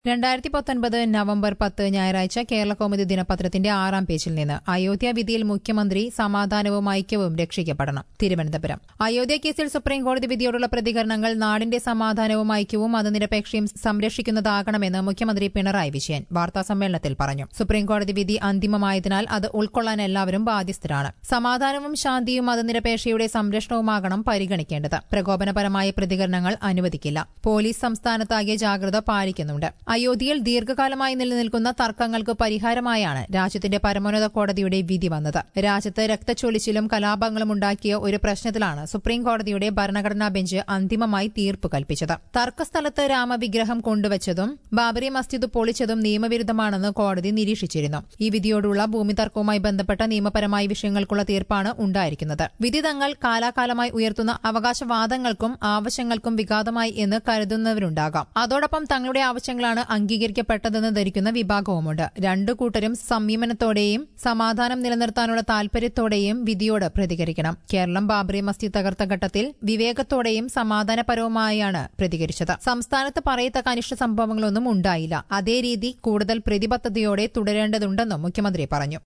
രണ്ടായിരത്തി പത്തൊൻപത് നവംബർ പത്ത് ഞായറാഴ്ച കേരള കൗമുദി ദിനപത്രത്തിന്റെ ആറാം പേജിൽ നിന്ന് അയോധ്യ വിധിയിൽ മുഖ്യമന്ത്രി സമാധാനവും ഐക്യവും രക്ഷിക്കപ്പെടണം തിരുവനന്തപുരം അയോധ്യ കേസിൽ സുപ്രീംകോടതി വിധിയോടുള്ള പ്രതികരണങ്ങൾ നാടിന്റെ സമാധാനവും ഐക്യവും മതനിരപേക്ഷയും സംരക്ഷിക്കുന്നതാകണമെന്ന് മുഖ്യമന്ത്രി പിണറായി വിജയൻ വാർത്താസമ്മേളനത്തിൽ പറഞ്ഞു സുപ്രീംകോടതി വിധി അന്തിമമായതിനാൽ അത് ഉൾക്കൊള്ളാൻ എല്ലാവരും ബാധ്യസ്ഥരാണ് സമാധാനവും ശാന്തിയും മതനിരപേക്ഷയുടെ സംരക്ഷണവുമാകണം പരിഗണിക്കേണ്ടത് പ്രകോപനപരമായ പ്രതികരണങ്ങൾ അനുവദിക്കില്ല പോലീസ് സംസ്ഥാനത്താകെ ജാഗ്രത പാലിക്കുന്നുണ്ട് അയോധ്യയിൽ ദീർഘകാലമായി നിലനിൽക്കുന്ന തർക്കങ്ങൾക്ക് പരിഹാരമായാണ് രാജ്യത്തിന്റെ പരമോന്നത കോടതിയുടെ വിധി വന്നത് രാജ്യത്ത് രക്തച്ചൊലിച്ചിലും കലാപങ്ങളും ഉണ്ടാക്കിയ ഒരു പ്രശ്നത്തിലാണ് സുപ്രീം കോടതിയുടെ ഭരണഘടനാ ബെഞ്ച് അന്തിമമായി തീർപ്പ് കൽപ്പിച്ചത് തർക്കസ്ഥലത്ത് രാമവിഗ്രഹം കൊണ്ടുവച്ചതും ബാബറി മസ്ജിദ് പൊളിച്ചതും നിയമവിരുദ്ധമാണെന്ന് കോടതി നിരീക്ഷിച്ചിരുന്നു ഈ വിധിയോടുള്ള ഭൂമി തർക്കവുമായി ബന്ധപ്പെട്ട നിയമപരമായ വിഷയങ്ങൾക്കുള്ള തീർപ്പാണ് ഉണ്ടായിരിക്കുന്നത് വിധി തങ്ങൾ കാലാകാലമായി ഉയർത്തുന്ന അവകാശവാദങ്ങൾക്കും ആവശ്യങ്ങൾക്കും വിഘാതമായി എന്ന് കരുതുന്നവരുണ്ടാകാം അതോടൊപ്പം തങ്ങളുടെ ആവശ്യങ്ങളാണ് അംഗീകരിക്കപ്പെട്ടതെന്ന് ധരിക്കുന്ന വിഭാഗവുമുണ്ട് രണ്ടു കൂട്ടരും സംയമനത്തോടെയും സമാധാനം നിലനിർത്താനുള്ള താൽപര്യത്തോടെയും വിധിയോട് പ്രതികരിക്കണം കേരളം ബാബറി മസ്ജിദ് തകർത്ത ഘട്ടത്തിൽ വിവേകത്തോടെയും സമാധാനപരവുമായാണ് പ്രതികരിച്ചത് സംസ്ഥാനത്ത് പറയത്തക്ക അനിഷ്ട സംഭവങ്ങളൊന്നും ഉണ്ടായില്ല അതേ രീതി കൂടുതൽ പ്രതിബദ്ധതയോടെ തുടരേണ്ടതുണ്ടെന്നും മുഖ്യമന്ത്രി പറഞ്ഞു